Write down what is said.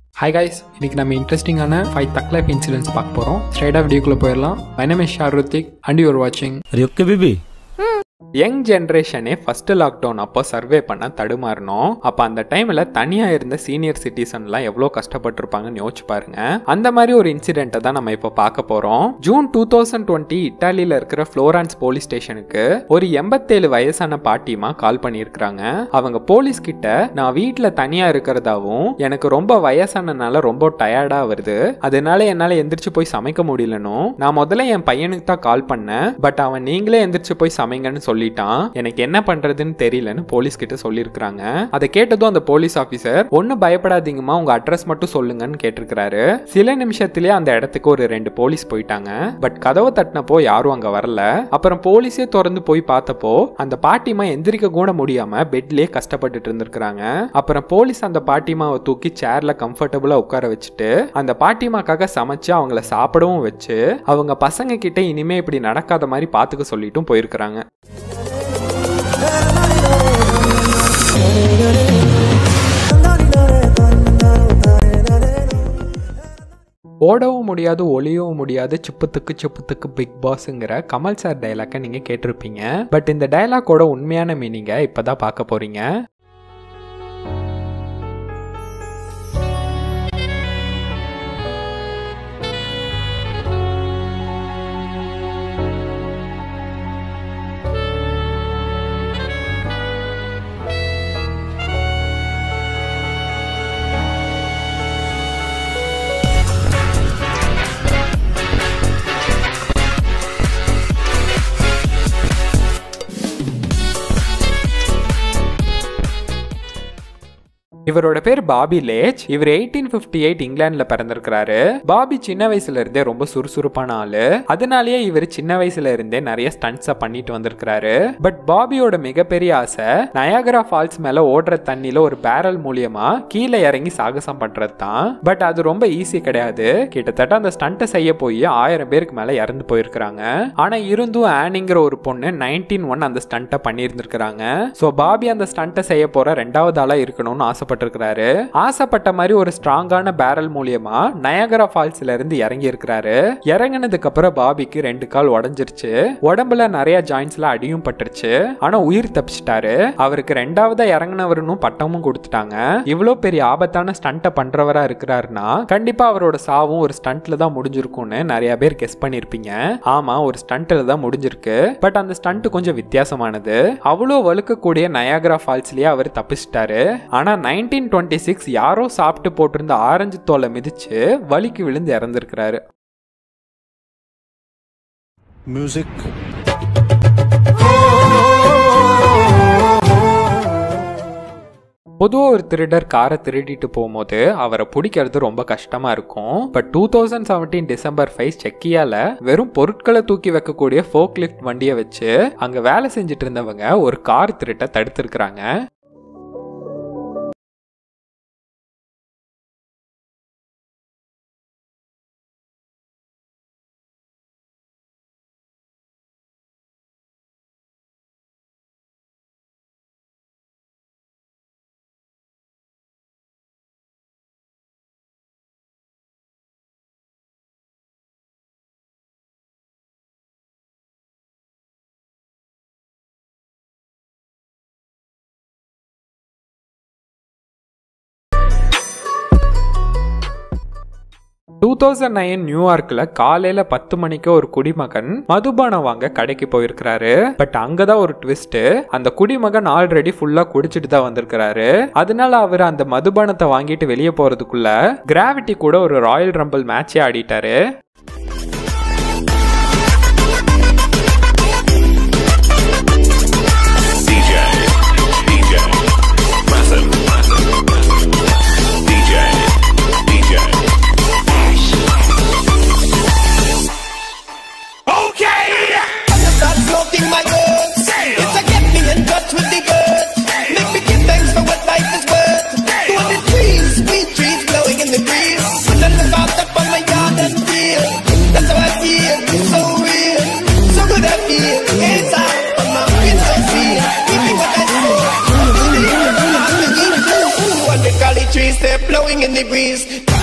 Hi guys இன்னைக்கு நம்ம இன்ட்ரெஸ்டிங்கான ஃபைவ் தக் லைஃப் இன்சிடென்ட்ஸ் பார்க்க போகிறோம் ஸ்ட்ரைட்டாக வீடியோக்குள்ளே போயிடலாம் my name is Sharuthik and you're வாட்சிங் Are you okay, baby? Young ஜென்ரேஷனே ஃபர்ஸ்ட் லாக்டவுன் அப்போ சர்வே பண்ண தடுமாறணும் அப்போ அந்த டைமில் தனியாக இருந்த சீனியர் சிட்டிசன்லாம் எவ்வளோ கஷ்டப்பட்டிருப்பாங்கன்னு யோசிச்சு பாருங்க அந்த மாதிரி ஒரு இன்சிடென்ட்டை தான் நம்ம இப்போ பார்க்க போகிறோம் ஜூன் டூ தௌசண்ட் டுவெண்ட்டி இட்டாலியில் இருக்கிற ஃப்ளோரான்ஸ் போலீஸ் ஸ்டேஷனுக்கு ஒரு எண்பத்தேழு வயசான பாட்டிமா கால் பண்ணியிருக்கிறாங்க அவங்க போலீஸ் கிட்ட நான் வீட்டில் தனியாக இருக்கிறதாவும் எனக்கு ரொம்ப வயசானனால ரொம்ப டயர்டாக வருது அதனால என்னால் எந்திரிச்சு போய் சமைக்க முடியலனும் நான் முதல்ல என் பையனுக்கு தான் கால் பண்ணேன் பட் அவன் நீங்களே எந்திரிச்சு போய் சமைங்கன்னு சொல்லிட்டான் எனக்கு என்ன பண்றதுன்னு தெரியலன்னு போலீஸ் கிட்ட சொல்லியிருக்கிறாங்க அதை கேட்டதும் அந்த போலீஸ் ஆபீசர் ஒண்ணு பயப்படாதீங்கம்மா உங்க அட்ரஸ் மட்டும் சொல்லுங்கன்னு கேட்டிருக்கிறாரு சில நிமிஷத்திலேயே அந்த இடத்துக்கு ஒரு ரெண்டு போலீஸ் போயிட்டாங்க பட் கதவை தட்டினப்போ யாரும் அங்க வரல அப்புறம் போலீஸே திறந்து போய் பார்த்தப்போ அந்த பாட்டிமா எந்திரிக்க கூட முடியாம பெட்லயே கஷ்டப்பட்டுட்டு இருந்திருக்கிறாங்க அப்புறம் போலீஸ் அந்த பாட்டிமாவை தூக்கி சேர்ல கம்ஃபர்டபுளா உட்கார வச்சுட்டு அந்த பாட்டிமாக்காக சமைச்சு அவங்கள சாப்பிடவும் வச்சு அவங்க பசங்க கிட்ட இனிமே இப்படி நடக்காத மாதிரி பாத்துக்க சொல்லிட்டும் போயிருக்கிறாங்க ஓடவும் முடியாது ஒளியவும் முடியாது சிப்புத்துக்கு சிப்புத்துக்கு பிக் பாஸ்ங்கிற கமல் சார் டைலாக்கை நீங்கள் கேட்டிருப்பீங்க பட் இந்த டைலாக்கோட உண்மையான மீனிங்கை இப்போ தான் பார்க்க போகிறீங்க இவரோட பேர் பாபி லேச் இவர் எயிட்டீன் பிப்டி எயிட் இங்கிலாந்துல பிறந்திருக்கிறாரு பாபி சின்ன வயசுல இருந்தே ரொம்ப சுறுசுறுப்பான ஆளு அதனாலேயே இவர் சின்ன வயசுல இருந்தே நிறைய ஸ்டண்ட்ஸை பண்ணிட்டு வந்திருக்கிறாரு பட் பாபியோட மிகப்பெரிய ஆசை நயாகரா ஃபால்ஸ் மேல ஓடுற தண்ணியில ஒரு பேரல் மூலியமா கீழே இறங்கி சாகசம் பண்றது தான் பட் அது ரொம்ப ஈஸி கிடையாது கிட்டத்தட்ட அந்த ஸ்டண்ட்டை செய்ய போய் ஆயிரம் பேருக்கு மேல இறந்து போயிருக்கிறாங்க ஆனா இருந்தும் ஆனிங்கிற ஒரு பொண்ணு நைன்டீன் ஒன் அந்த ஸ்டண்ட்டை பண்ணியிருந்திருக்கிறாங்க ஸோ பாபி அந்த ஸ்டண்ட்டை செய்ய போற ரெண்டாவது ஆளா இருக்கணும்னு ஆசைப்பட்டிருக்கிறாரு ஆசைப்பட்ட மாதிரி ஒரு ஸ்ட்ராங்கான பேரல் மூலியமா நயகரா ஃபால்ஸ்ல இருந்து இறங்கி இருக்கிறாரு இறங்கினதுக்கு அப்புறம் பாபிக்கு ரெண்டு கால் உடஞ்சிருச்சு உடம்புல நிறைய ஜாயின்ஸ்ல அடியும் பட்டுருச்சு ஆனா உயிர் தப்பிச்சிட்டாரு அவருக்கு ரெண்டாவதா இறங்கினவருன்னு பட்டமும் கொடுத்துட்டாங்க இவ்வளோ பெரிய ஆபத்தான ஸ்டண்ட்டை பண்றவரா இருக்கிறாருன்னா கண்டிப்பா அவரோட சாவும் ஒரு ஸ்டண்ட்ல தான் முடிஞ்சிருக்கும்னு நிறைய பேர் கெஸ் பண்ணிருப்பீங்க ஆமா ஒரு ஸ்டண்ட்ல தான் முடிஞ்சிருக்கு பட் அந்த ஸ்டண்ட் கொஞ்சம் வித்தியாசமானது அவ்வளோ வழுக்கக்கூடிய நயாகரா ஃபால்ஸ்லயே அவர் தப்பிச்சிட்டாரு ஆனா நைன்டீன் டுவெண்ட்டி சிக்ஸ் யாரோ சாப்பிட்டு போட்டிருந்த ஆரஞ்சு தோலை மிதிச்சு வலிக்கு விழுந்து இறந்திருக்கிறாரு Music. பொதுவாக ஒரு திருடர் காரை திருடிட்டு போகும்போது அவரை பிடிக்கிறது ரொம்ப கஷ்டமா இருக்கும் but two thousand seventeen December five செக்கியால வெறும் பொருட்களை தூக்கி வைக்கக்கூடிய ஃபோக் லிஃப்ட் வண்டியை வச்சு அங்க வேலை செஞ்சுட்டு இருந்தவங்க ஒரு கார் திருட்டை தடுத்திருக்கிறாங்க டூ தௌசண்ட் நைன் நியூயார்க்ல காலையில பத்து மணிக்கு ஒரு குடிமகன் மதுபானம் வாங்க கடைக்கு போயிருக்கிறாரு பட் அங்கதான் ஒரு ட்விஸ்ட் அந்த குடிமகன் ஆல்ரெடி ஃபுல்லா குடிச்சிட்டு தான் வந்திருக்கிறாரு அதனால அவர் அந்த மதுபானத்தை வாங்கிட்டு வெளியே போறதுக்குள்ள கிராவிட்டி கூட ஒரு ராயல் ரம்பிள் மேட்சே ஆடிட்டாரு DJ, DJ, massive, massive, massive. DJ, DJ. Okay! Start smoking my goods. It's a get me in touch with the birds. Make me give thanks for what life is worth. Two hundred trees, sweet trees blowing in the breeze. Put them about up on my yard and field. That's how I in the breeze.